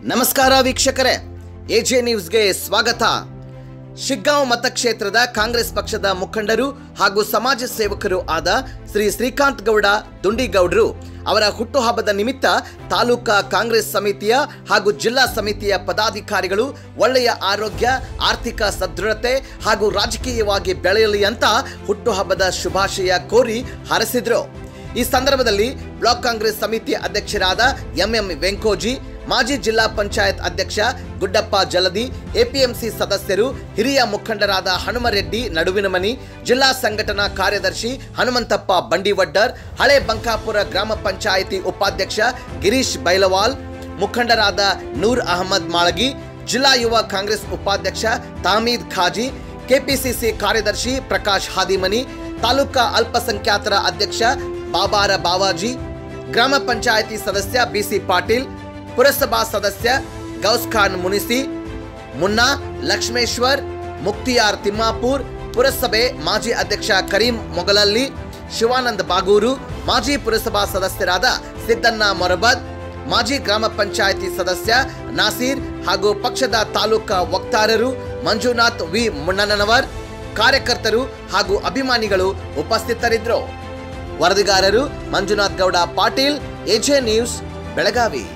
ನಮಸ್ಕಾರ ವೀಕ್ಷಕರೇ ಎಜೆ ನ್ಯೂಸ್ಗೆ ಸ್ವಾಗತ ಶಿಗ್ಗಾಂವ್ ಮತಕ್ಷೇತ್ರದ ಕಾಂಗ್ರೆಸ್ ಪಕ್ಷದ ಮುಖಂಡರು ಹಾಗೂ ಸಮಾಜ ಸೇವಕರು ಆದ ಶ್ರೀ ಶ್ರೀಕಾಂತ್ ಗೌಡ ದುಂಡಿಗೌಡರು ಅವರ ಹುಟ್ಟುಹಬ್ಬದ ನಿಮಿತ್ತ ತಾಲೂಕಾ ಕಾಂಗ್ರೆಸ್ ಸಮಿತಿಯ ಹಾಗೂ ಜಿಲ್ಲಾ ಸಮಿತಿಯ ಪದಾಧಿಕಾರಿಗಳು ಒಳ್ಳೆಯ ಆರೋಗ್ಯ ಆರ್ಥಿಕ ಸದೃಢತೆ ಹಾಗೂ ರಾಜಕೀಯವಾಗಿ ಬೆಳೆಯಲಿ ಅಂತ ಹುಟ್ಟುಹಬ್ಬದ ಶುಭಾಶಯ ಕೋರಿ ಹಾರೈಸಿದ್ರು ಈ ಸಂದರ್ಭದಲ್ಲಿ ಬ್ಲಾಕ್ ಕಾಂಗ್ರೆಸ್ ಸಮಿತಿ ಅಧ್ಯಕ್ಷರಾದ ಎಂಎಂ ವೆಂಕೋಜಿ ಮಾಜಿ ಜಿಲ್ಲಾ ಪಂಚಾಯತ್ ಅಧ್ಯಕ್ಷ ಗುಡ್ಡಪ್ಪ ಜಲದಿ ಎಪಿಎಂಸಿ ಸದಸ್ಯರು ಹಿರಿಯ ಮುಖಂಡರಾದ ಹನುಮರೆಡ್ಡಿ ನಡುವಿನಮನಿ ಜಿಲ್ಲಾ ಸಂಘಟನಾ ಕಾರ್ಯದರ್ಶಿ ಹನುಮಂತಪ್ಪ ಬಂಡಿವಡ್ಡರ್ ಹಳೆ ಬಂಕಾಪುರ ಗ್ರಾಮ ಪಂಚಾಯಿತಿ ಉಪಾಧ್ಯಕ್ಷ ಗಿರೀಶ್ ಬೈಲವಾಲ್ ಮುಖಂಡರಾದ ನೂರ್ ಅಹಮದ್ ಮಾಳಗಿ ಜಿಲ್ಲಾ ಯುವ ಕಾಂಗ್ರೆಸ್ ಉಪಾಧ್ಯಕ್ಷ ತಾಮೀದ್ ಖಾಜಿ ಕೆಪಿಸಿಸಿ ಕಾರ್ಯದರ್ಶಿ ಪ್ರಕಾಶ್ ಹಾದಿಮನಿ ತಾಲೂಕಾ ಅಲ್ಪಸಂಖ್ಯಾತರ ಅಧ್ಯಕ್ಷ ಬಾಬಾರ ಬಾವಾಜಿ ಗ್ರಾಮ ಪಂಚಾಯಿತಿ ಸದಸ್ಯ ಬಿಸಿ ಪಾಟೀಲ್ ಪುರಸಭಾ ಸದಸ್ಯ ಗೌಸ್ ಖಾನ್ ಮುನಿಸಿ ಮುನ್ನಾ ಲಕ್ಷ್ಮೇಶ್ವರ್ ಮುಕ್ತಿಯಾರ್ ತಿಮ್ಮಾಪುರ್ ಪುರಸಭೆ ಮಾಜಿ ಅಧ್ಯಕ್ಷ ಕರೀಂ ಮೊಗಲಲ್ಲಿ ಶಿವಾನಂದ್ ಬಾಗೂರು ಮಾಜಿ ಪುರಸಭಾ ಸದಸ್ಯರಾದ ಸಿದ್ದಣ್ಣ ಮೊರಬದ್ ಮಾಜಿ ಗ್ರಾಮ ಪಂಚಾಯಿತಿ ಸದಸ್ಯ ನಾಸೀರ್ ಹಾಗೂ ಪಕ್ಷದ ತಾಲೂಕಾ ವಕ್ತಾರರು ಮಂಜುನಾಥ್ ವಿ ಮುನ್ನನವರ್ ಕಾರ್ಯಕರ್ತರು ಹಾಗೂ ಅಭಿಮಾನಿಗಳು ಉಪಸ್ಥಿತರಿದ್ದರು ವರದಿಗಾರರು ಮಂಜುನಾಥ್ ಗೌಡ ಪಾಟೀಲ್ ಎಜೆ ನ್ಯೂಸ್ ಬೆಳಗಾವಿ